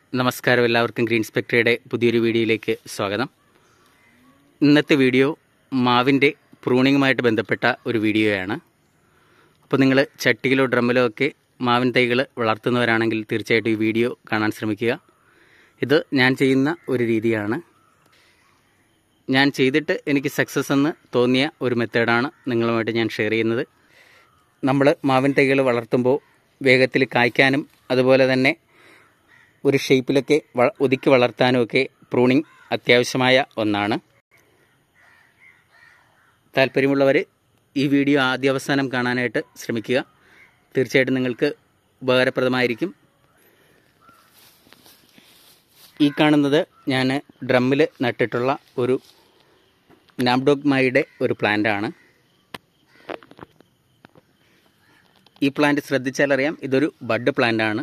നമസ്കാരം എല്ലാവർക്കും ഗ്രീൻ സ്പെക്ട്രയുടെ പുതിയൊരു വീഡിയോയിലേക്ക് സ്വാഗതം ഇന്നത്തെ വീഡിയോ മാവിൻ്റെ പ്രൂണിങ്ങുമായിട്ട് ബന്ധപ്പെട്ട ഒരു വീഡിയോയാണ് അപ്പോൾ നിങ്ങൾ ചട്ടിയിലോ ഡ്രമ്മിലോ ഒക്കെ മാവിൻ തൈകൾ വളർത്തുന്നവരാണെങ്കിൽ തീർച്ചയായിട്ടും ഈ വീഡിയോ കാണാൻ ശ്രമിക്കുക ഇത് ഞാൻ ചെയ്യുന്ന ഒരു രീതിയാണ് ഞാൻ ചെയ്തിട്ട് എനിക്ക് സക്സസ് എന്ന് തോന്നിയ ഒരു മെത്തേഡാണ് നിങ്ങളുമായിട്ട് ഞാൻ ഷെയർ ചെയ്യുന്നത് നമ്മൾ മാവിൻ തൈകൾ വളർത്തുമ്പോൾ വേഗത്തിൽ കായ്ക്കാനും അതുപോലെ തന്നെ ഒരു ഷേപ്പിലൊക്കെ വ ഒതുക്കി വളർത്താനും ഒക്കെ പ്രൂണിങ് അത്യാവശ്യമായ ഒന്നാണ് താല്പര്യമുള്ളവർ ഈ വീഡിയോ ആദ്യാവസാനം കാണാനായിട്ട് ശ്രമിക്കുക തീർച്ചയായിട്ടും നിങ്ങൾക്ക് ഉപകാരപ്രദമായിരിക്കും ഈ കാണുന്നത് ഞാൻ ഡ്രമ്മിൽ നട്ടിട്ടുള്ള ഒരു നാബ്ഡോഗ്മയുടെ ഒരു പ്ലാന്റാണ് ഈ പ്ലാന്റ് ശ്രദ്ധിച്ചാലറിയാം ഇതൊരു ബഡ് പ്ലാന്റാണ്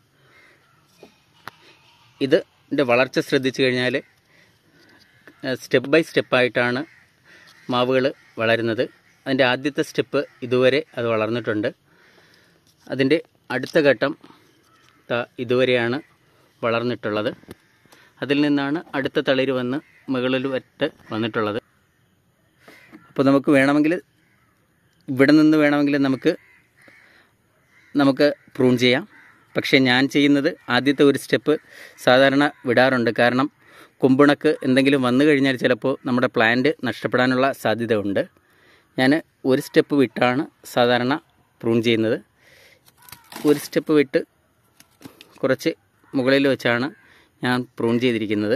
ഇത് ഇതിൻ്റെ വളർച്ച ശ്രദ്ധിച്ചു കഴിഞ്ഞാൽ സ്റ്റെപ്പ് ബൈ സ്റ്റെപ്പായിട്ടാണ് മാവുകൾ വളരുന്നത് അതിൻ്റെ ആദ്യത്തെ സ്റ്റെപ്പ് ഇതുവരെ അത് വളർന്നിട്ടുണ്ട് അതിൻ്റെ അടുത്ത ഘട്ടം ദാ ഇതുവരെയാണ് വളർന്നിട്ടുള്ളത് അതിൽ നിന്നാണ് അടുത്ത തളിര് വന്ന് മുകളിൽ വറ്റ് വന്നിട്ടുള്ളത് അപ്പോൾ നമുക്ക് വേണമെങ്കിൽ ഇവിടെ നിന്ന് വേണമെങ്കിൽ നമുക്ക് നമുക്ക് പ്രൂൺ ചെയ്യാം പക്ഷേ ഞാൻ ചെയ്യുന്നത് ആദ്യത്തെ ഒരു സ്റ്റെപ്പ് സാധാരണ വിടാറുണ്ട് കാരണം കുമ്പിണക്ക് എന്തെങ്കിലും വന്നു കഴിഞ്ഞാൽ ചിലപ്പോൾ നമ്മുടെ പ്ലാന്റ് നഷ്ടപ്പെടാനുള്ള സാധ്യത ഉണ്ട് ഞാൻ ഒരു സ്റ്റെപ്പ് വിട്ടാണ് സാധാരണ പ്രൂൺ ചെയ്യുന്നത് ഒരു സ്റ്റെപ്പ് വിട്ട് കുറച്ച് മുകളിൽ വെച്ചാണ് ഞാൻ പ്രൂൺ ചെയ്തിരിക്കുന്നത്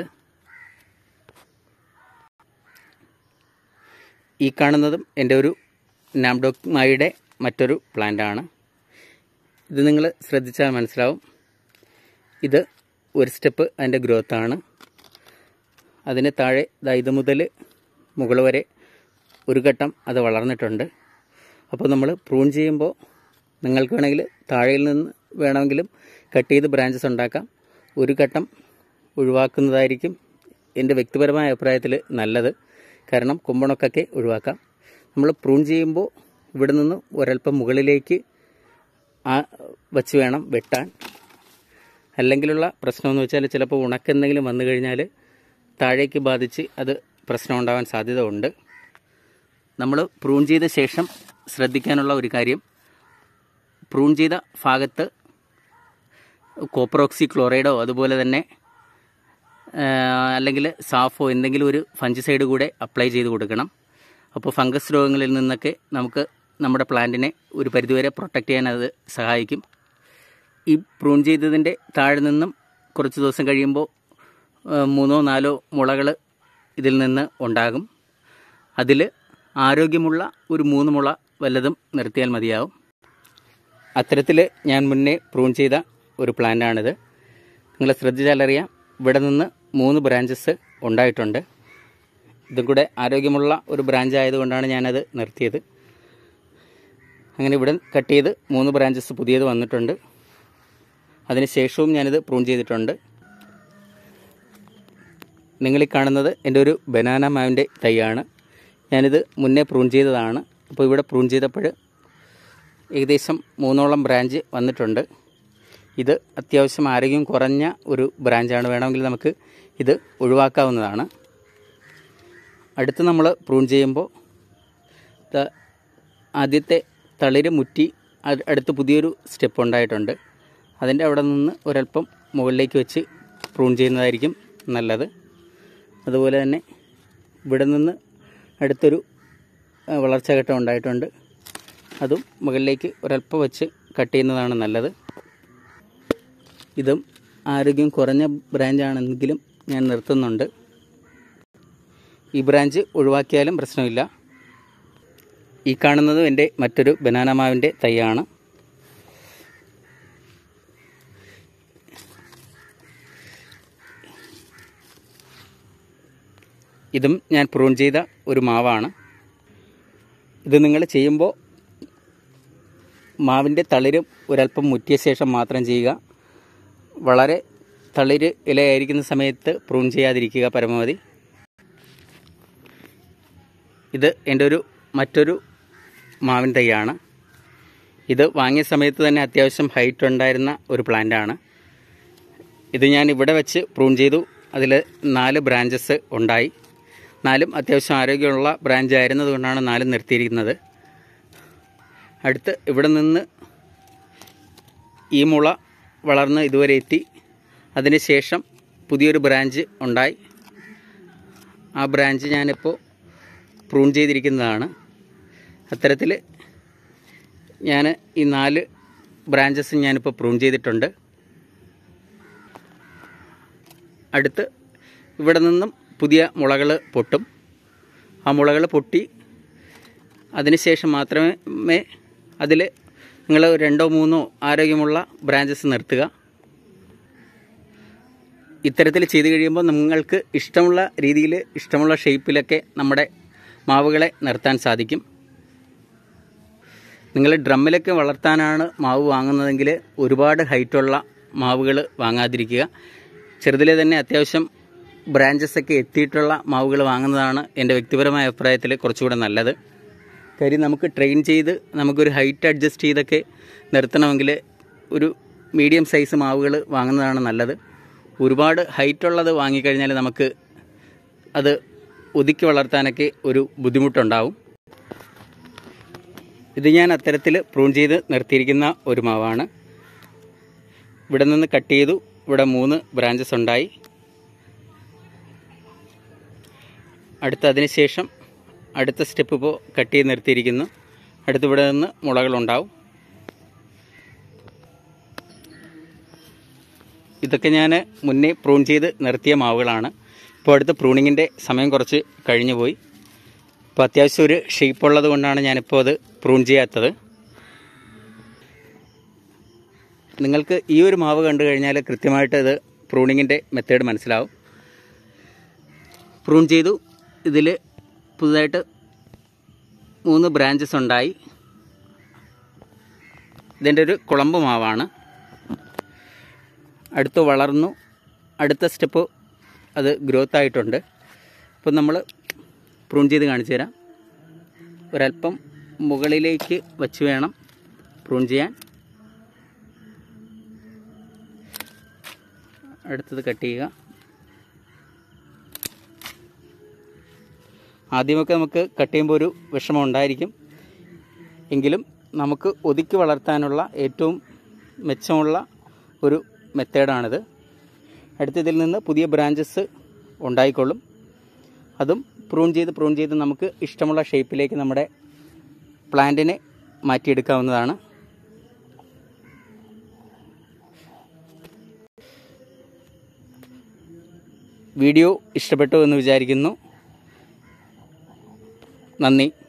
ഈ കാണുന്നതും എൻ്റെ ഒരു നാംഡോക്മായുടെ മറ്റൊരു പ്ലാന്റാണ് ഇത് നിങ്ങൾ ശ്രദ്ധിച്ചാൽ മനസ്സിലാവും ഇത് ഒരു സ്റ്റെപ്പ് അതിൻ്റെ ഗ്രോത്താണ് അതിന് താഴെ ദാ ഇത് മുതൽ മുകൾ വരെ ഒരു ഘട്ടം അത് വളർന്നിട്ടുണ്ട് അപ്പോൾ നമ്മൾ പ്രൂൺ ചെയ്യുമ്പോൾ നിങ്ങൾക്ക് വേണമെങ്കിൽ താഴെയിൽ നിന്ന് വേണമെങ്കിലും കട്ട് ചെയ്ത് ബ്രാഞ്ചസ് ഉണ്ടാക്കാം ഒരു ഘട്ടം ഒഴിവാക്കുന്നതായിരിക്കും എൻ്റെ വ്യക്തിപരമായ അഭിപ്രായത്തിൽ നല്ലത് കാരണം കുമ്പണക്കൊക്കെ ഒഴിവാക്കാം നമ്മൾ പ്രൂൺ ചെയ്യുമ്പോൾ ഇവിടെ നിന്ന് ഒരല്പം മുകളിലേക്ക് ആ വച്ച് വേണം വെട്ടാൻ അല്ലെങ്കിലുള്ള പ്രശ്നമെന്ന് വെച്ചാൽ ചിലപ്പോൾ ഉണക്കെന്തെങ്കിലും വന്നു കഴിഞ്ഞാൽ താഴേക്ക് ബാധിച്ച് അത് പ്രശ്നം ഉണ്ടാകാൻ സാധ്യത ഉണ്ട് നമ്മൾ പ്രൂൺ ചെയ്ത ശേഷം ശ്രദ്ധിക്കാനുള്ള ഒരു കാര്യം പ്രൂൺ ചെയ്ത ഭാഗത്ത് കോപ്പറോക്സി ക്ലോറൈഡോ അതുപോലെ തന്നെ അല്ലെങ്കിൽ സാഫോ എന്തെങ്കിലും ഒരു ഫഞ്ചിസൈഡ് കൂടെ അപ്ലൈ ചെയ്ത് കൊടുക്കണം അപ്പോൾ ഫംഗസ് രോഗങ്ങളിൽ നിന്നൊക്കെ നമുക്ക് നമ്മുടെ പ്ലാന്റിനെ ഒരു പരിധിവരെ പ്രൊട്ടക്റ്റ് ചെയ്യാൻ അത് സഹായിക്കും ഈ പ്രൂൺ ചെയ്തതിൻ്റെ താഴെ നിന്നും കുറച്ച് ദിവസം കഴിയുമ്പോൾ മൂന്നോ നാലോ മുളകൾ ഇതിൽ നിന്ന് ഉണ്ടാകും അതിൽ ആരോഗ്യമുള്ള ഒരു മൂന്ന് മുള വല്ലതും നിർത്തിയാൽ മതിയാവും അത്തരത്തിൽ ഞാൻ മുന്നേ പ്രൂൺ ചെയ്ത ഒരു പ്ലാന്റാണിത് നിങ്ങൾ ശ്രദ്ധിച്ചാലറിയാം ഇവിടെ നിന്ന് മൂന്ന് ബ്രാഞ്ചസ് ഉണ്ടായിട്ടുണ്ട് ഇതും കൂടെ ആരോഗ്യമുള്ള ഒരു ബ്രാഞ്ച് ആയതുകൊണ്ടാണ് ഞാനത് നിർത്തിയത് അങ്ങനെ ഇവിടെ കട്ട് ചെയ്ത് മൂന്ന് ബ്രാഞ്ചസ് പുതിയത് വന്നിട്ടുണ്ട് അതിന് ശേഷവും ഞാനിത് പ്രൂൺ ചെയ്തിട്ടുണ്ട് നിങ്ങൾ ഈ കാണുന്നത് എൻ്റെ ഒരു ബനാന മാവിൻ്റെ തൈയാണ് ഞാനിത് മുന്നേ പ്രൂൺ ചെയ്തതാണ് അപ്പോൾ ഇവിടെ പ്രൂൺ ചെയ്തപ്പോൾ ഏകദേശം മൂന്നോളം ബ്രാഞ്ച് വന്നിട്ടുണ്ട് ഇത് അത്യാവശ്യം ആരോഗ്യം കുറഞ്ഞ ഒരു ബ്രാഞ്ചാണ് വേണമെങ്കിൽ നമുക്ക് ഇത് ഒഴിവാക്കാവുന്നതാണ് അടുത്ത് നമ്മൾ പ്രൂൺ ചെയ്യുമ്പോൾ ആദ്യത്തെ തളിര് മുറ്റി അടുത്ത് പുതിയൊരു സ്റ്റെപ്പ് ഉണ്ടായിട്ടുണ്ട് അതിൻ്റെ അവിടെ നിന്ന് ഒരല്പം മുകളിലേക്ക് വെച്ച് പ്രൂൺ ചെയ്യുന്നതായിരിക്കും നല്ലത് അതുപോലെ തന്നെ ഇവിടെ നിന്ന് അടുത്തൊരു വളർച്ച ഘട്ടം ഉണ്ടായിട്ടുണ്ട് അതും മുകളിലേക്ക് ഒരല്പം വെച്ച് കട്ട് ചെയ്യുന്നതാണ് നല്ലത് ഇതും ആരോഗ്യം കുറഞ്ഞ ബ്രാഞ്ചാണെങ്കിലും ഞാൻ നിർത്തുന്നുണ്ട് ഈ ബ്രാഞ്ച് ഒഴിവാക്കിയാലും പ്രശ്നമില്ല ഈ കാണുന്നത് എൻ്റെ മറ്റൊരു ബനാന മാവിൻ്റെ തൈയാണ് ഇതും ഞാൻ പ്രൂൺ ചെയ്ത ഒരു മാവാണ് ഇത് നിങ്ങൾ ചെയ്യുമ്പോൾ മാവിൻ്റെ തളിരും ഒരല്പം മുറ്റിയ ശേഷം മാത്രം ചെയ്യുക വളരെ തളിര് ഇലയായിരിക്കുന്ന സമയത്ത് പ്രൂൺ ചെയ്യാതിരിക്കുക പരമാവധി ഇത് എൻ്റെ ഒരു മറ്റൊരു മാവിൻ തൈയാണ് ഇത് വാങ്ങിയ സമയത്ത് തന്നെ അത്യാവശ്യം ഹൈറ്റ് ഉണ്ടായിരുന്ന ഒരു പ്ലാന്റാണ് ഇത് ഞാൻ ഇവിടെ വെച്ച് പ്രൂൺ ചെയ്തു അതിൽ നാല് ബ്രാഞ്ചസ് ഉണ്ടായി നാലും അത്യാവശ്യം ആരോഗ്യമുള്ള ബ്രാഞ്ച് ആയിരുന്നതുകൊണ്ടാണ് നാലും നിർത്തിയിരിക്കുന്നത് അടുത്ത് ഇവിടെ നിന്ന് ഈ മുള വളർന്ന് ഇതുവരെ എത്തി അതിനുശേഷം പുതിയൊരു ബ്രാഞ്ച് ഉണ്ടായി ആ ബ്രാഞ്ച് ഞാനിപ്പോൾ പ്രൂൺ ചെയ്തിരിക്കുന്നതാണ് അത്തരത്തിൽ ഞാൻ ഈ നാല് ബ്രാഞ്ചസ് ഞാനിപ്പോൾ പ്രൂൺ ചെയ്തിട്ടുണ്ട് അടുത്ത് ഇവിടെ നിന്നും പുതിയ മുളകൾ പൊട്ടും ആ മുളകൾ പൊട്ടി അതിനുശേഷം മാത്രമേ അതിൽ നിങ്ങൾ രണ്ടോ മൂന്നോ ആരോഗ്യമുള്ള ബ്രാഞ്ചസ് നിർത്തുക ഇത്തരത്തിൽ ചെയ്ത് കഴിയുമ്പോൾ നിങ്ങൾക്ക് ഇഷ്ടമുള്ള രീതിയിൽ ഇഷ്ടമുള്ള ഷേപ്പിലൊക്കെ നമ്മുടെ മാവുകളെ നിർത്താൻ സാധിക്കും നിങ്ങൾ ഡ്രമ്മിലൊക്കെ വളർത്താനാണ് മാവ് വാങ്ങുന്നതെങ്കിൽ ഒരുപാട് ഹൈറ്റുള്ള മാവുകൾ വാങ്ങാതിരിക്കുക ചെറുതിലെ തന്നെ അത്യാവശ്യം ബ്രാഞ്ചസ് ഒക്കെ എത്തിയിട്ടുള്ള മാവുകൾ വാങ്ങുന്നതാണ് എൻ്റെ വ്യക്തിപരമായ അഭിപ്രായത്തിൽ കുറച്ചുകൂടെ നല്ലത് കാര്യം നമുക്ക് ട്രെയിൻ ചെയ്ത് നമുക്കൊരു ഹൈറ്റ് അഡ്ജസ്റ്റ് ചെയ്തൊക്കെ നിർത്തണമെങ്കിൽ ഒരു മീഡിയം സൈസ് മാവുകൾ വാങ്ങുന്നതാണ് നല്ലത് ഒരുപാട് ഹൈറ്റുള്ളത് വാങ്ങിക്കഴിഞ്ഞാൽ നമുക്ക് അത് ഒതുക്കി വളർത്താനൊക്കെ ഒരു ബുദ്ധിമുട്ടുണ്ടാവും ഇത് ഞാൻ അത്തരത്തിൽ പ്രൂൺ ചെയ്ത് നിർത്തിയിരിക്കുന്ന ഒരു മാവാണ് ഇവിടെ നിന്ന് കട്ട് ചെയ്തു ഇവിടെ മൂന്ന് ബ്രാഞ്ചസ് ഉണ്ടായി അടുത്ത അതിനുശേഷം അടുത്ത സ്റ്റെപ്പ് ഇപ്പോൾ കട്ട് ചെയ്ത് നിർത്തിയിരിക്കുന്നു അടുത്ത് ഇവിടെ നിന്ന് മുളകളുണ്ടാവും ഇതൊക്കെ ഞാൻ മുന്നേ പ്രൂൺ ചെയ്ത് നിർത്തിയ മാവുകളാണ് ഇപ്പോൾ അടുത്ത് പ്രൂണിങ്ങിൻ്റെ സമയം കുറച്ച് കഴിഞ്ഞു പോയി അപ്പോൾ അത്യാവശ്യം ഒരു ഷേപ്പ് ഉള്ളത് കൊണ്ടാണ് ഞാനിപ്പോൾ അത് പ്രൂൺ ചെയ്യാത്തത് നിങ്ങൾക്ക് ഈ ഒരു മാവ് കണ്ടു കഴിഞ്ഞാൽ കൃത്യമായിട്ട് ഇത് പ്രൂണിങ്ങിൻ്റെ മെത്തേഡ് മനസ്സിലാവും പ്രൂൺ ചെയ്തു ഇതിൽ പുതുതായിട്ട് മൂന്ന് ബ്രാഞ്ചസ് ഉണ്ടായി ഇതിൻ്റെ ഒരു കുളമ്പ് മാവാണ് അടുത്ത് വളർന്നു അടുത്ത സ്റ്റെപ്പ് അത് ഗ്രോത്ത് ആയിട്ടുണ്ട് അപ്പോൾ നമ്മൾ പ്രൂൺ ചെയ്ത് കാണിച്ചു തരാം ഒരല്പം മുകളിലേക്ക് വച്ച് വേണം പ്രൂൺ ചെയ്യാൻ അടുത്തത് കട്ട് ചെയ്യുക ആദ്യമൊക്കെ നമുക്ക് കട്ട് ചെയ്യുമ്പോൾ ഒരു വിഷമം ഉണ്ടായിരിക്കും എങ്കിലും നമുക്ക് ഒതുക്കി വളർത്താനുള്ള ഏറ്റവും മെച്ചമുള്ള ഒരു മെത്തേഡാണിത് അടുത്തതിൽ നിന്ന് പുതിയ ബ്രാഞ്ചസ് ഉണ്ടായിക്കൊള്ളും അതും പ്രൂൺ ചെയ്ത് പ്രൂൺ ചെയ്ത് നമുക്ക് ഇഷ്ടമുള്ള ഷേപ്പിലേക്ക് നമ്മുടെ പ്ലാന്റിനെ മാറ്റിയെടുക്കാവുന്നതാണ് വീഡിയോ ഇഷ്ടപ്പെട്ടു എന്ന് വിചാരിക്കുന്നു നന്ദി